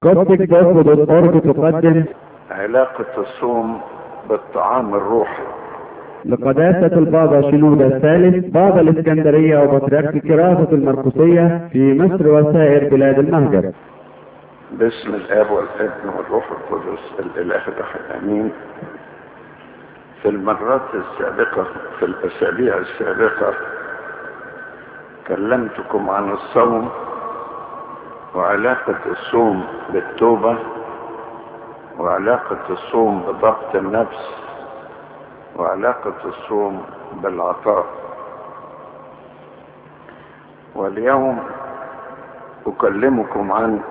كوبتك تقدم علاقة الصوم بالطعام الروحي لقداسة البابا شنودة الثالث بابا الإسكندرية وبطريرك الكراسة المرقسية في مصر وسائر بلاد المهجر باسم الاب والابن والروح القدس الاله الواحد امين في المرات السابقة في الاسابيع السابقة كلمتكم عن الصوم وعلاقة الصوم بالتوبة وعلاقة الصوم بضبط النفس وعلاقة الصوم بالعطاء واليوم أكلمكم عن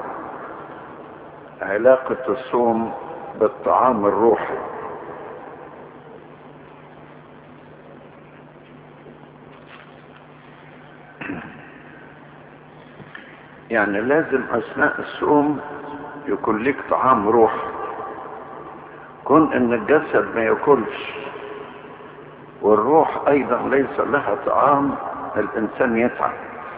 علاقة الصوم بالطعام الروحي يعني لازم أثناء الصوم يكون لك طعام روحي كون ان الجسد ما ياكلش والروح ايضا ليس لها طعام الانسان يتعب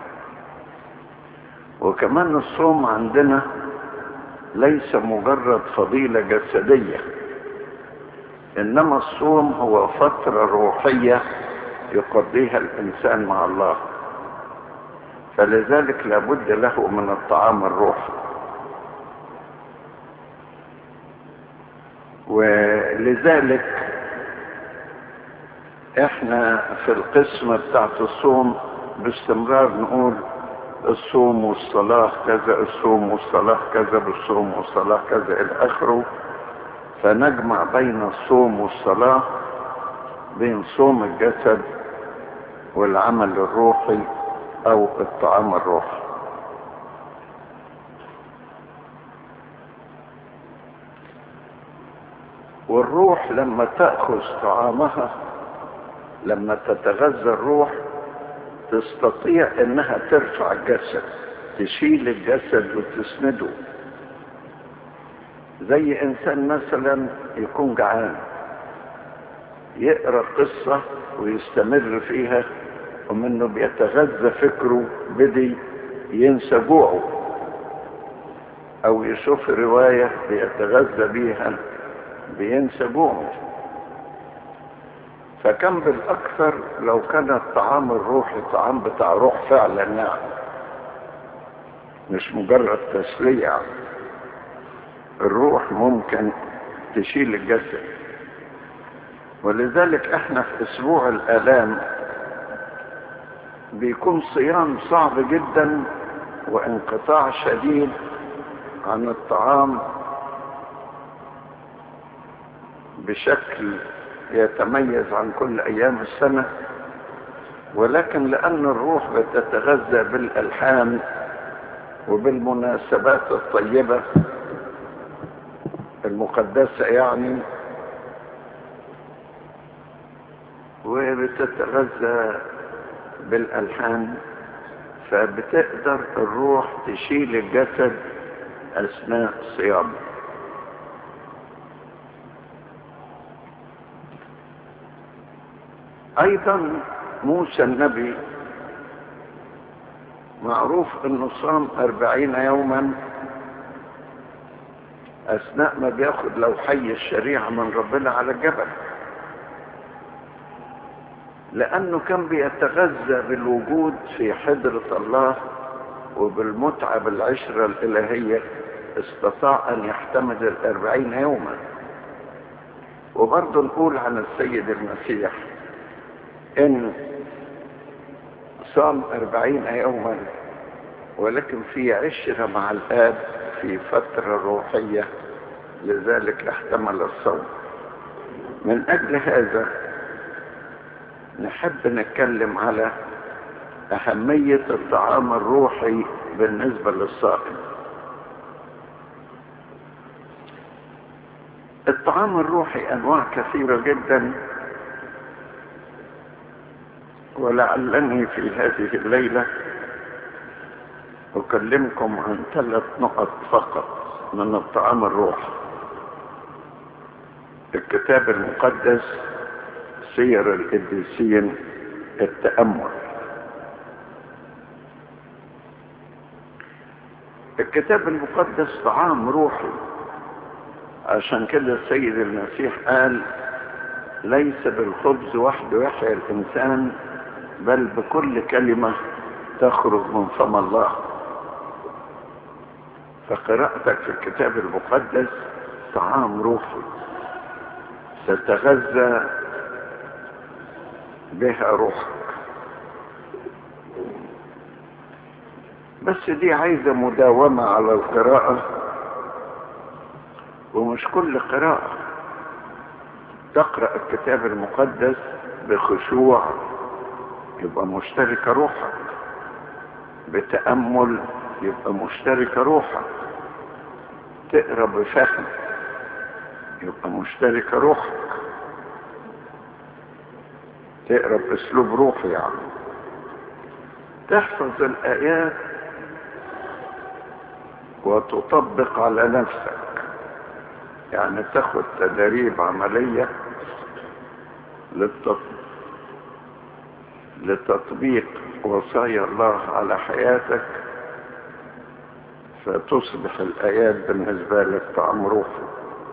وكمان الصوم عندنا ليس مجرد فضيلة جسدية انما الصوم هو فترة روحية يقضيها الانسان مع الله فلذلك لابد له من الطعام الروحي ولذلك احنا في القسمة بتاعت الصوم باستمرار نقول الصوم والصلاة كذا الصوم والصلاة كذا بالصوم والصلاة كذا إلى آخره فنجمع بين الصوم والصلاة بين صوم الجسد والعمل الروحي أو الطعام الروحي والروح لما تأخذ طعامها لما تتغذى الروح تستطيع انها ترفع الجسد تشيل الجسد وتسنده زي انسان مثلا يكون جعان يقرا قصه ويستمر فيها ومنه بيتغذى فكره بدي ينسى جوعه او يشوف روايه بيتغذى بيها بينسى جوعه فكان بالاكثر لو كان الطعام الروحي طعام بتاع روح فعلا يعني مش مجرد تسلية الروح ممكن تشيل الجسد ولذلك احنا في اسبوع الالام بيكون صيام صعب جدا وانقطاع شديد عن الطعام بشكل يتميز عن كل ايام السنة ولكن لان الروح بتتغذى بالالحان وبالمناسبات الطيبة المقدسة يعني وبتتغذى بالالحان فبتقدر الروح تشيل الجسد اثناء صيامه ايضا موسى النبي معروف انه صام اربعين يوما اثناء ما بياخد لو حي الشريعة من ربنا على الجبل لانه كان بيتغذى بالوجود في حضرة الله وبالمتعة بالعشرة الالهية استطاع ان يحتمل الاربعين يوما وبرضه نقول عن السيد المسيح ان صام أربعين يوما ولكن في عشرة مع الآب في فترة روحية لذلك احتمل الصوم من أجل هذا نحب نتكلم على أهمية الطعام الروحي بالنسبة للصائم الطعام الروحي أنواع كثيرة جدا ولعلني في هذه الليلة أكلمكم عن ثلاث نقط فقط من الطعام الروحي الكتاب المقدس سير القديسين التأمل الكتاب المقدس طعام روحي عشان كده السيد المسيح قال ليس بالخبز وحده يحيا الإنسان بل بكل كلمة تخرج من فم الله فقراءتك في الكتاب المقدس طعام روحي تتغذى بها روحك بس دي عايزة مداومة على القراءة ومش كل قراءة تقرأ الكتاب المقدس بخشوع يبقى مشتركة روحك بتأمل يبقى مشتركة روحك تقرأ بفهم يبقى مشتركة روحك تقرأ بأسلوب روحي يعني تحفظ الآيات وتطبق على نفسك يعني تاخد تدريب عملية للتطبيق لتطبيق وصايا الله على حياتك فتصبح الآيات بالنسبة لك طعم روحي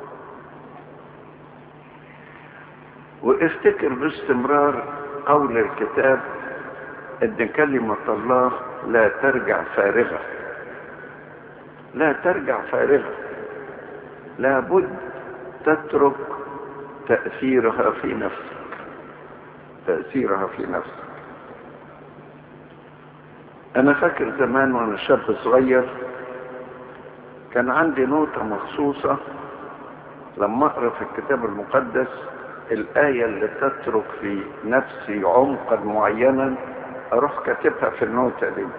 وافتكر باستمرار قول الكتاب ان كلمة الله لا ترجع فارغة لا ترجع فارغة لابد تترك تأثيرها في نفسك تأثيرها في نفسك أنا فاكر زمان وأنا شاب صغير كان عندي نوتة مخصوصة لما أقرأ في الكتاب المقدس الآية اللي تترك في نفسي عمقا معينا أروح كاتبها في النوتة دي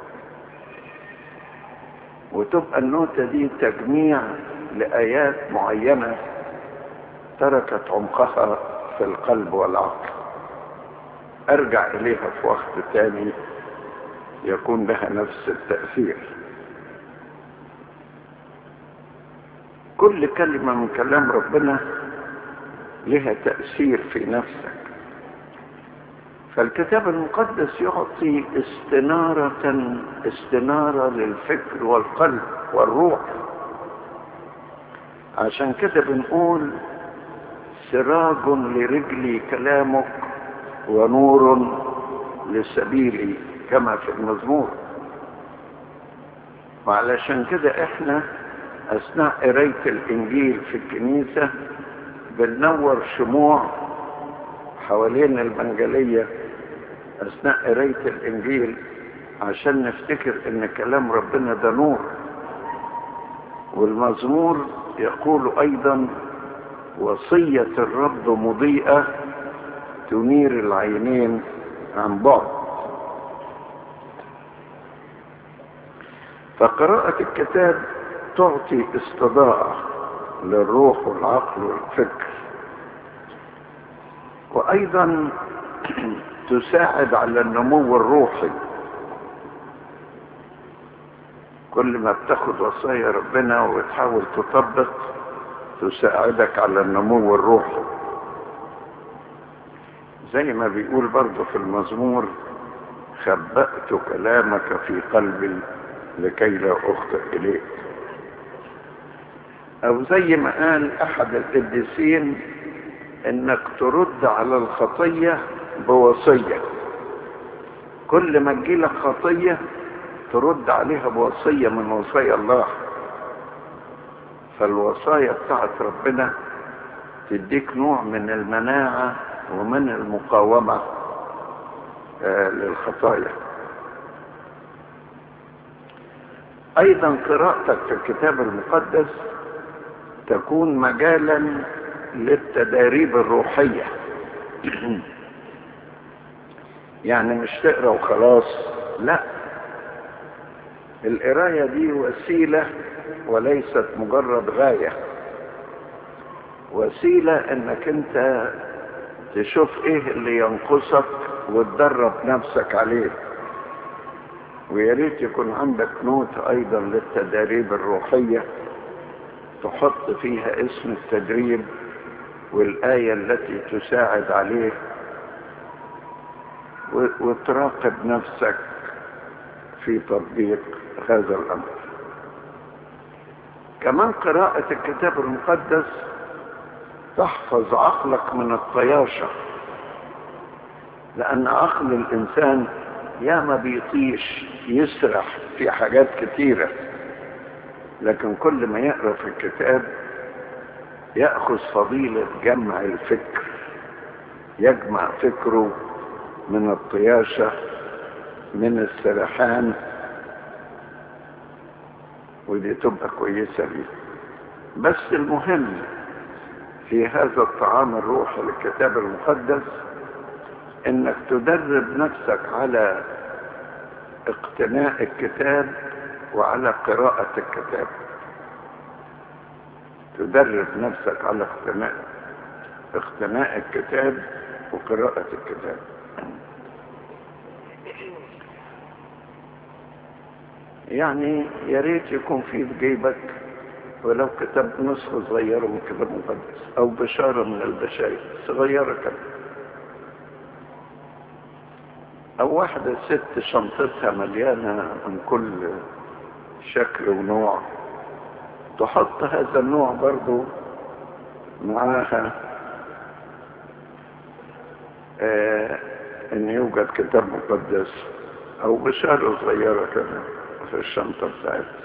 وتبقى النوتة دي تجميع لآيات معينة تركت عمقها في القلب والعقل أرجع إليها في وقت تاني يكون لها نفس التأثير كل كلمة من كلام ربنا لها تأثير في نفسك فالكتاب المقدس يعطي استنارة استنارة للفكر والقلب والروح عشان كده بنقول سراج لرجلي كلامك ونور لسبيلي كما في المزمور وعلشان كده احنا اثناء قرايه الانجيل في الكنيسه بننور شموع حوالين المنجليه اثناء قرايه الانجيل عشان نفتكر ان كلام ربنا ده نور والمزمور يقول ايضا وصيه الرب مضيئه تنير العينين عن بعد فقراءة الكتاب تعطي استضاءة للروح والعقل والفكر وأيضا تساعد على النمو الروحي كل ما بتاخد وصايا ربنا وتحاول تطبق تساعدك على النمو الروحي زي ما بيقول برضه في المزمور خبأت كلامك في قلبي لكي لا أخطئ إليك أو زي ما قال أحد القديسين إنك ترد على الخطية بوصية كل ما تجيلك خطية ترد عليها بوصية من وصايا الله فالوصايا بتاعت ربنا تديك نوع من المناعة ومن المقاومة آه للخطايا ايضا قراءتك في الكتاب المقدس تكون مجالا للتداريب الروحية يعني مش تقرا وخلاص لا القراية دي وسيلة وليست مجرد غاية وسيلة انك انت تشوف ايه اللي ينقصك وتدرب نفسك عليه ويا ريت يكون عندك نوت ايضا للتدريب الروحية تحط فيها اسم التدريب والآية التي تساعد عليه وتراقب نفسك في تطبيق هذا الأمر كمان قراءة الكتاب المقدس تحفظ عقلك من الطياشة لأن عقل الإنسان ياما بيطيش يسرح في حاجات كتيرة لكن كل ما يقرأ في الكتاب يأخذ فضيلة جمع الفكر يجمع فكره من الطياشة من السرحان ودي تبقى كويسة ليه بس المهم في هذا الطعام الروحي للكتاب المقدس انك تدرب نفسك على اقتناء الكتاب وعلى قراءة الكتاب تدرب نفسك على اقتناء اقتناء الكتاب وقراءة الكتاب يعني يا ريت يكون في في جيبك ولو كتاب نسخة صغيرة من كتاب مقدس أو بشارة من البشاير صغيرة كده أو واحدة ست شنطتها مليانة من كل شكل ونوع تحط هذا النوع برضو معاها آه ان يوجد كتاب مقدس او بشارة صغيرة كده في الشنطة بتاعتها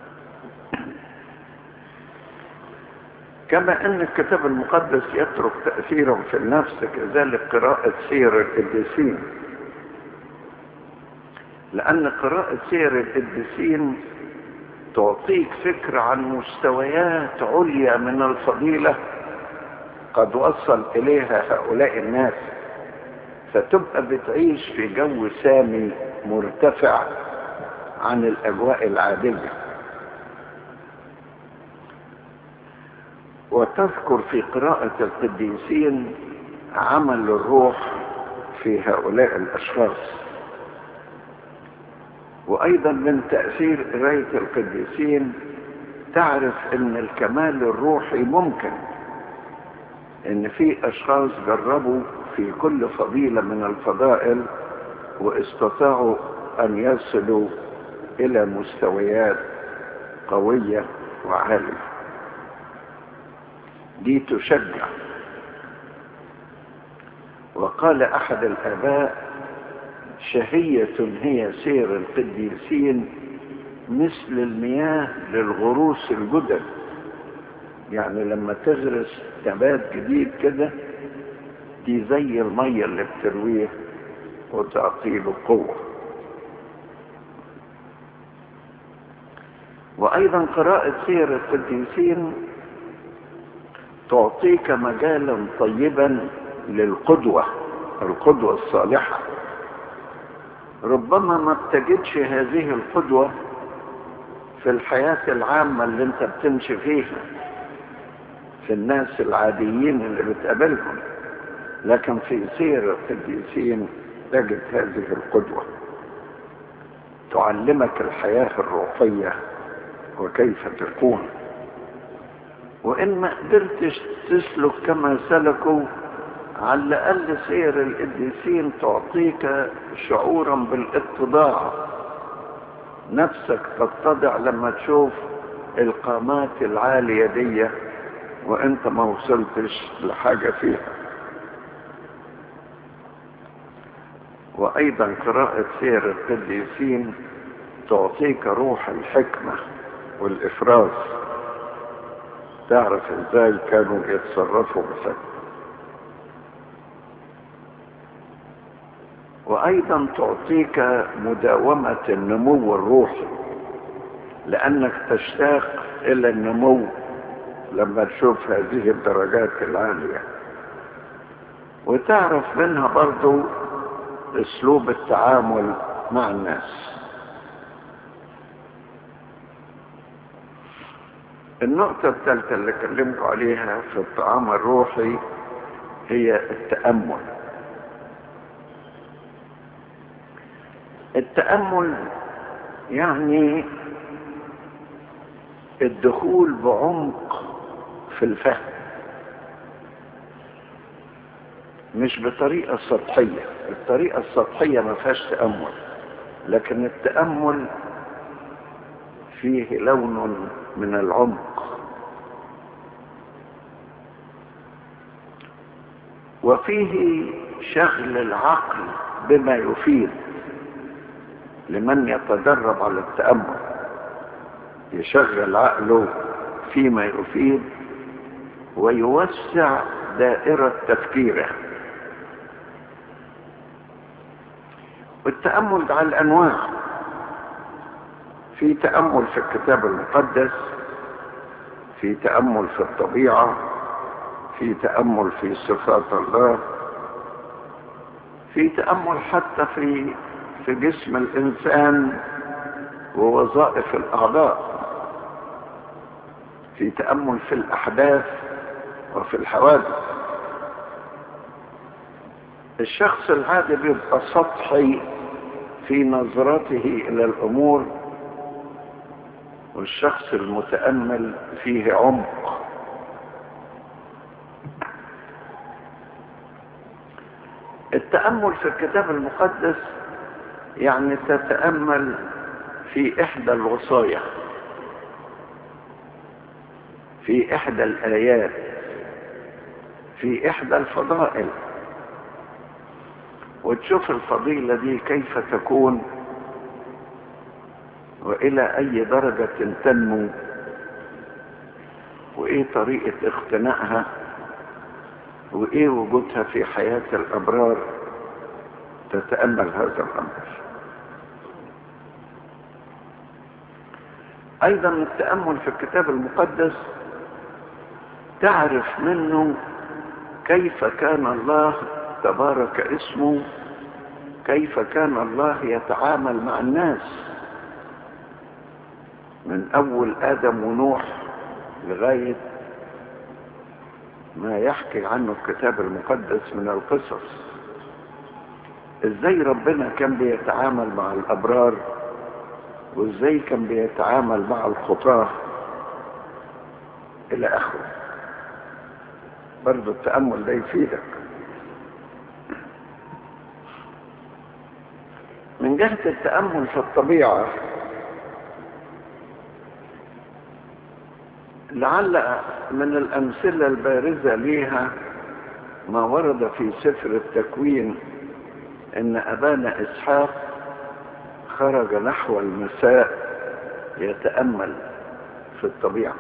كما ان الكتاب المقدس يترك تأثيرا في النفس كذلك قراءة سير القديسين لان قراءة سير القديسين تعطيك فكرة عن مستويات عليا من الفضيلة قد وصل إليها هؤلاء الناس فتبقى بتعيش في جو سامي مرتفع عن الأجواء العادية وتذكر في قراءة القديسين عمل الروح في هؤلاء الأشخاص وايضا من تأثير قراية القديسين تعرف ان الكمال الروحي ممكن ان في اشخاص جربوا في كل فضيلة من الفضائل واستطاعوا ان يصلوا الى مستويات قوية وعالية دي تشجع وقال احد الاباء شهية هي سير القديسين مثل المياه للغروس الجدد يعني لما تغرس نبات جديد كده دي زي المية اللي بترويه وتعطيله قوة وأيضا قراءة سير القديسين تعطيك مجالا طيبا للقدوة القدوة الصالحة ربما ما بتجدش هذه القدوة في الحياة العامة اللي انت بتمشي فيها في الناس العاديين اللي بتقابلهم لكن في سير القديسين تجد هذه القدوة تعلمك الحياة الروحية وكيف تكون وإن ما قدرتش تسلك كما سلكوا على الأقل سير القديسين تعطيك شعورا بالاتضاع نفسك تتضع لما تشوف القامات العالية دي وانت ما وصلتش لحاجة فيها وايضا قراءة سير القديسين تعطيك روح الحكمة والافراز تعرف ازاي كانوا يتصرفوا بحكمة وايضا تعطيك مداومة النمو الروحي لانك تشتاق الى النمو لما تشوف هذه الدرجات العالية وتعرف منها برضو اسلوب التعامل مع الناس النقطة الثالثة اللي كلمت عليها في الطعام الروحي هي التأمل التأمل يعني الدخول بعمق في الفهم مش بطريقة سطحية الطريقة السطحية ما فيهاش تأمل لكن التأمل فيه لون من العمق وفيه شغل العقل بما يفيد لمن يتدرب على التأمل يشغل عقله فيما يفيد ويوسع دائرة تفكيره والتأمل على الأنواع في تأمل في الكتاب المقدس في تأمل في الطبيعة في تأمل في صفات الله في تأمل حتى في في جسم الإنسان ووظائف الأعضاء في تأمل في الأحداث وفي الحوادث الشخص العادي بيبقى سطحي في نظرته إلى الأمور والشخص المتأمل فيه عمق التأمل في الكتاب المقدس يعني تتأمل في إحدى الوصايا في إحدى الآيات في إحدى الفضائل وتشوف الفضيلة دي كيف تكون وإلى أي درجة تنمو وإيه طريقة اقتنائها وإيه وجودها في حياة الأبرار تتأمل هذا الأمر أيضا التأمل في الكتاب المقدس تعرف منه كيف كان الله تبارك اسمه كيف كان الله يتعامل مع الناس من أول آدم ونوح لغاية ما يحكي عنه الكتاب المقدس من القصص ازاي ربنا كان بيتعامل مع الأبرار وازاي كان بيتعامل مع الخطاة إلى آخره برضو التأمل ده يفيدك من جهة التأمل في الطبيعة لعل من الأمثلة البارزة ليها ما ورد في سفر التكوين إن أبانا إسحاق خرج نحو المساء يتأمل في الطبيعة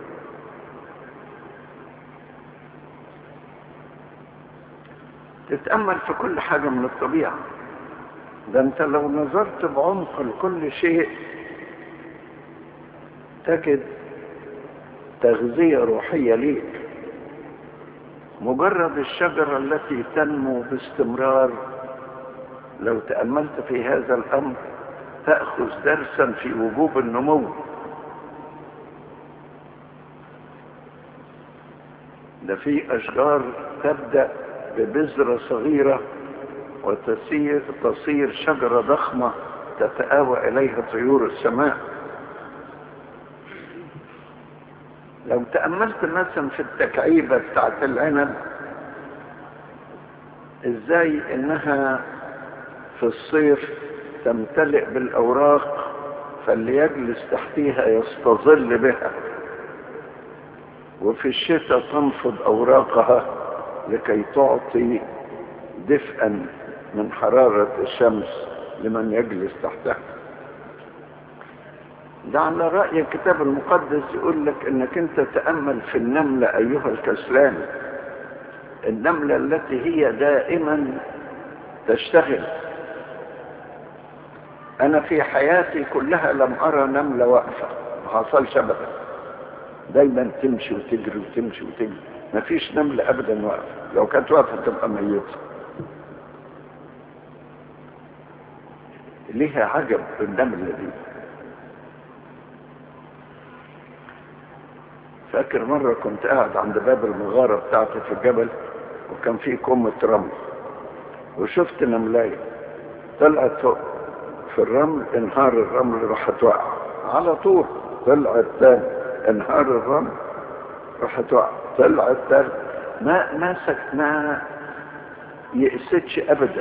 تتأمل في كل حاجة من الطبيعة ده انت لو نظرت بعمق لكل شيء تجد تغذية روحية ليك مجرد الشجرة التي تنمو باستمرار لو تأملت في هذا الأمر تأخذ درسا في وجوب النمو ده في أشجار تبدأ ببذرة صغيرة وتصير تصير شجرة ضخمة تتآوى إليها طيور السماء لو تأملت مثلا في التكعيبة بتاعت العنب ازاي انها في الصيف تمتلئ بالأوراق فاللي يجلس تحتيها يستظل بها وفي الشتاء تنفض أوراقها لكي تعطي دفئا من حرارة الشمس لمن يجلس تحتها ده على رأي الكتاب المقدس يقول لك انك انت تأمل في النملة ايها الكسلان النملة التي هي دائما تشتغل انا في حياتي كلها لم ارى نملة واقفة ما حصلش ابدا دايما تمشي وتجري وتمشي وتجري ما فيش نملة ابدا واقفة لو كانت واقفة تبقى ميتة ليها عجب النملة دي فاكر مرة كنت قاعد عند باب المغارة بتاعتي في الجبل وكان في كومة رمل وشفت نملاية طلعت فوق في الرمل انهار الرمل راحت واقع على طول طلعت تاني انهار الرمل راحت واقع طلعت تاني ما ماسك ما يأستش ابدا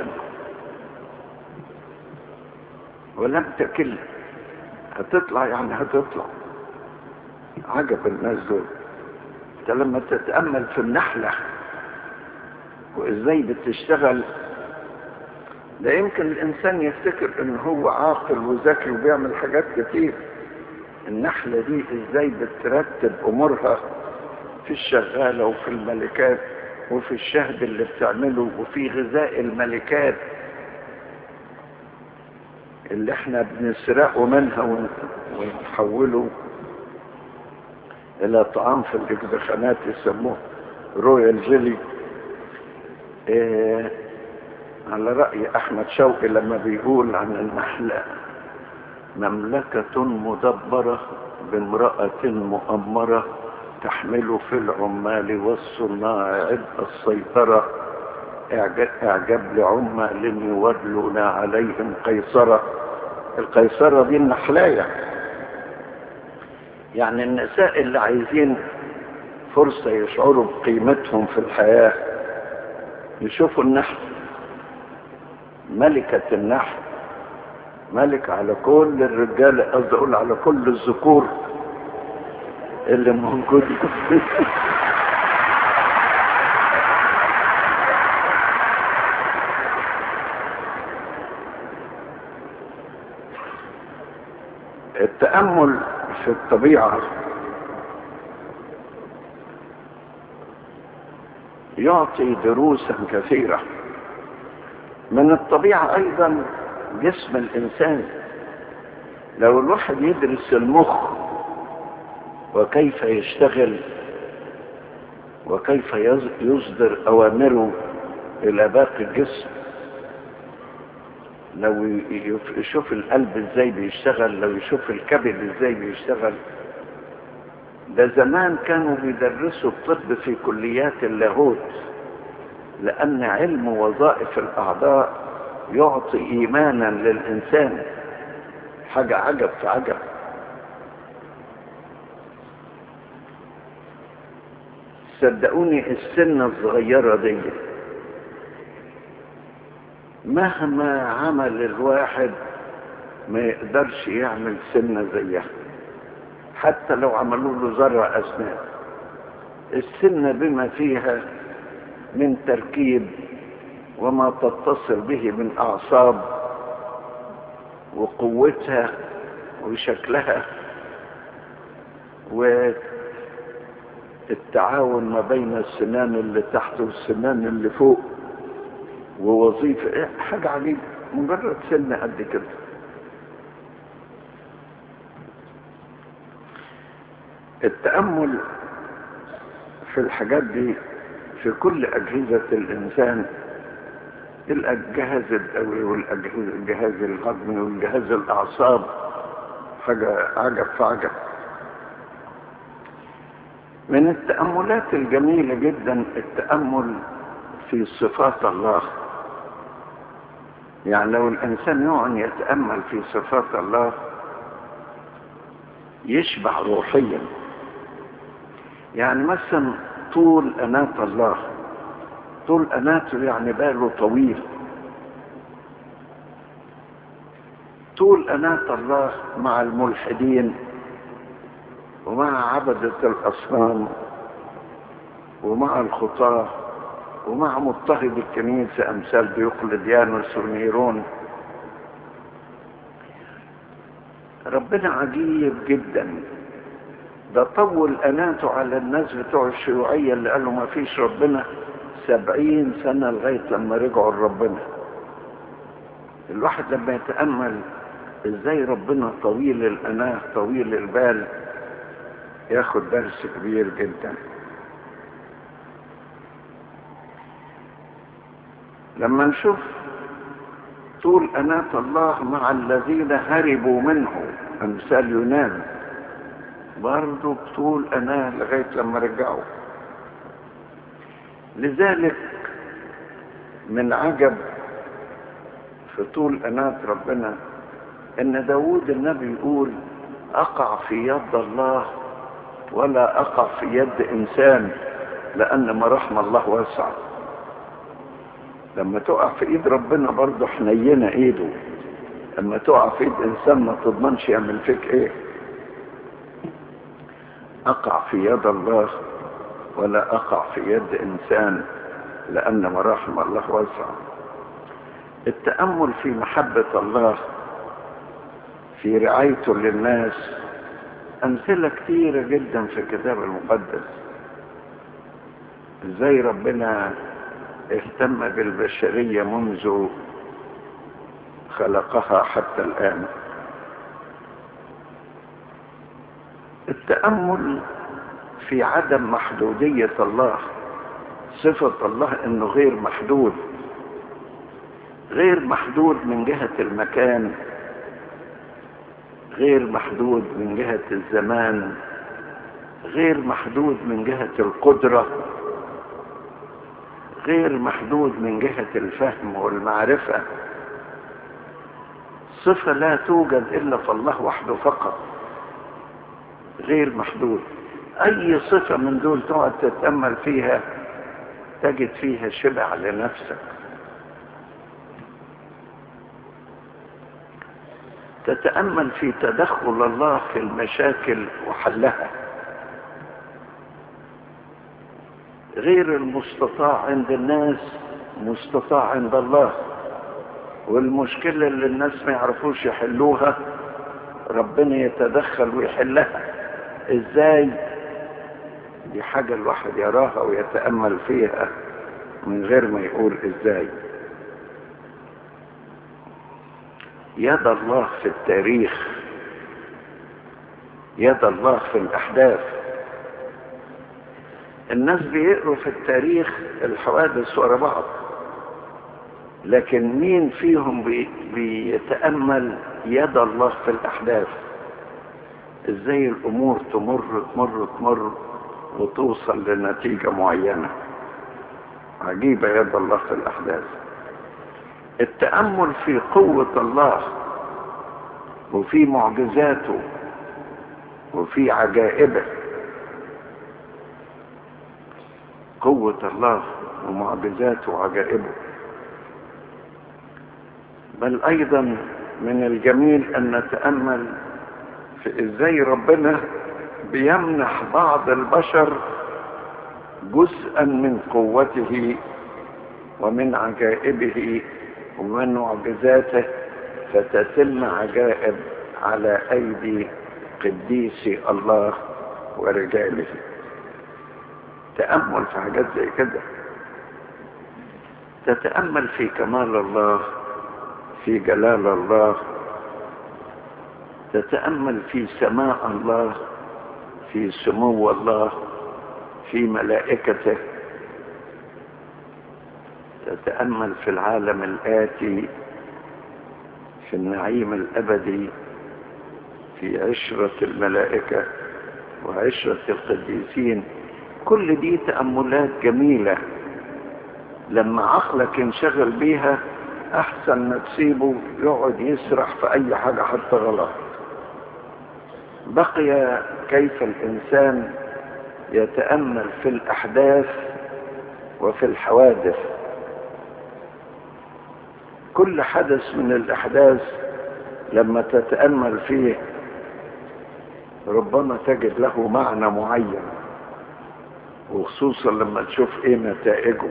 ولم تكل هتطلع يعني هتطلع عجب الناس دول انت لما تتأمل في النحلة وازاي بتشتغل ده يمكن الانسان يفتكر ان هو عاقل وذكي وبيعمل حاجات كتير النحلة دي ازاي بترتب امورها في الشغالة وفي الملكات وفي الشهد اللي بتعمله وفي غذاء الملكات اللي احنا بنسرقه منها ونحوله الى طعام في الاجزخانات يسموه رويال جيلي إيه على رأي احمد شوقي لما بيقول عن النحلة مملكة مدبرة بامرأة مؤمرة تحمل في العمال والصناع عبء السيطرة اعجب لعمال يولون عليهم قيصرة القيصرة دي النحلاية يعني النساء اللي عايزين فرصة يشعروا بقيمتهم في الحياة يشوفوا النحل ملكة النحل ملك على كل الرجال قصدي اقول على كل الذكور اللي موجود التأمل في الطبيعة يعطي دروسا كثيرة من الطبيعة أيضا جسم الإنسان لو الواحد يدرس المخ وكيف يشتغل وكيف يصدر أوامره إلى باقي الجسم لو يشوف القلب ازاي بيشتغل لو يشوف الكبد ازاي بيشتغل ده زمان كانوا بيدرسوا الطب في كليات اللاهوت لأن علم وظائف الأعضاء يعطي إيمانا للإنسان حاجة عجب في عجب صدقوني السنة الصغيرة دي مهما عمل الواحد ما يقدرش يعمل سنة زيها حتى لو عملوا له زرع أسنان السنة بما فيها من تركيب وما تتصل به من أعصاب وقوتها وشكلها والتعاون ما بين السنان اللي تحت والسنان اللي فوق ووظيفة إيه حاجة عجيبة مجرد سنة قد كده التأمل في الحاجات دي في كل أجهزة الإنسان الجهاز الدوري والجهاز الهضمي والجهاز الأعصاب حاجة عجب فعجب من التأملات الجميلة جدا التأمل في صفات الله يعني لو الإنسان يقعد يتأمل في صفات الله يشبع روحيا يعني مثلا طول أناة الله طول أناته يعني باله طويل طول أناة الله مع الملحدين ومع عبدة الأصنام ومع الخطاه ومع مضطهد الكنيسة أمثال ديوقلديانوس ونيرون ربنا عجيب جدا ده طول أناته على الناس بتوع الشيوعية اللي قالوا ما فيش ربنا سبعين سنة لغاية لما رجعوا لربنا الواحد لما يتأمل ازاي ربنا طويل الأناه طويل البال ياخد درس كبير جدا لما نشوف طول أناة الله مع الذين هربوا منه أمثال يونان برضه طول أناه لغاية لما رجعوا لذلك من عجب في طول أناة ربنا إن داود النبي يقول أقع في يد الله ولا أقع في يد إنسان لأن مراحم الله واسعه لما تقع في ايد ربنا برضه حنينه ايده لما تقع في ايد انسان ما تضمنش يعمل فيك ايه أقع في يد الله ولا أقع في يد إنسان لأن مراحم الله واسعة التأمل في محبة الله في رعايته للناس أمثلة كثيرة جدا في الكتاب المقدس ازاي ربنا اهتم بالبشرية منذ خلقها حتى الآن التأمل في عدم محدودية الله صفة الله انه غير محدود غير محدود من جهة المكان غير محدود من جهة الزمان غير محدود من جهة القدرة غير محدود من جهة الفهم والمعرفة صفة لا توجد إلا في الله وحده فقط غير محدود أي صفة من دول تقعد تتأمل فيها تجد فيها شبع لنفسك تتأمل في تدخل الله في المشاكل وحلها غير المستطاع عند الناس مستطاع عند الله والمشكلة اللي الناس ما يعرفوش يحلوها ربنا يتدخل ويحلها ازاي دي حاجة الواحد يراها ويتأمل فيها من غير ما يقول ازاي يد الله في التاريخ يد الله في الأحداث الناس بيقروا في التاريخ الحوادث ورا بعض لكن مين فيهم بي بيتأمل يد الله في الأحداث ازاي الأمور تمر تمر تمر وتوصل لنتيجة معينة عجيبة يد الله في الأحداث التأمل في قوة الله وفي معجزاته وفي عجائبه قوة الله ومعجزاته وعجائبه بل أيضا من الجميل أن نتأمل في إزاي ربنا بيمنح بعض البشر جزءا من قوته ومن عجائبه ومن معجزاته فتتم عجائب على أيدي قديسي الله ورجاله تأمل في حاجات زي كده تتأمل في كمال الله في جلال الله تتأمل في سماء الله في سمو الله في ملائكته تتأمل في العالم الآتي في النعيم الأبدي في عشرة الملائكة وعشرة القديسين كل دي تأملات جميلة لما عقلك ينشغل بيها أحسن ما تسيبه يقعد يسرح في أي حاجة حتى غلط بقي كيف الإنسان يتأمل في الأحداث وفي الحوادث كل حدث من الأحداث لما تتأمل فيه ربما تجد له معنى معين وخصوصا لما تشوف ايه نتائجه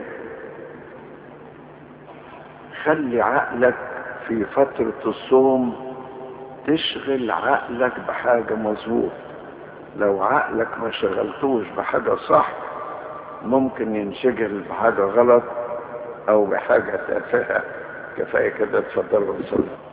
خلي عقلك في فترة الصوم تشغل عقلك بحاجة مظبوط لو عقلك ما شغلتوش بحاجة صح ممكن ينشغل بحاجة غلط او بحاجة تافهة كفاية كده اتفضلوا وصلوا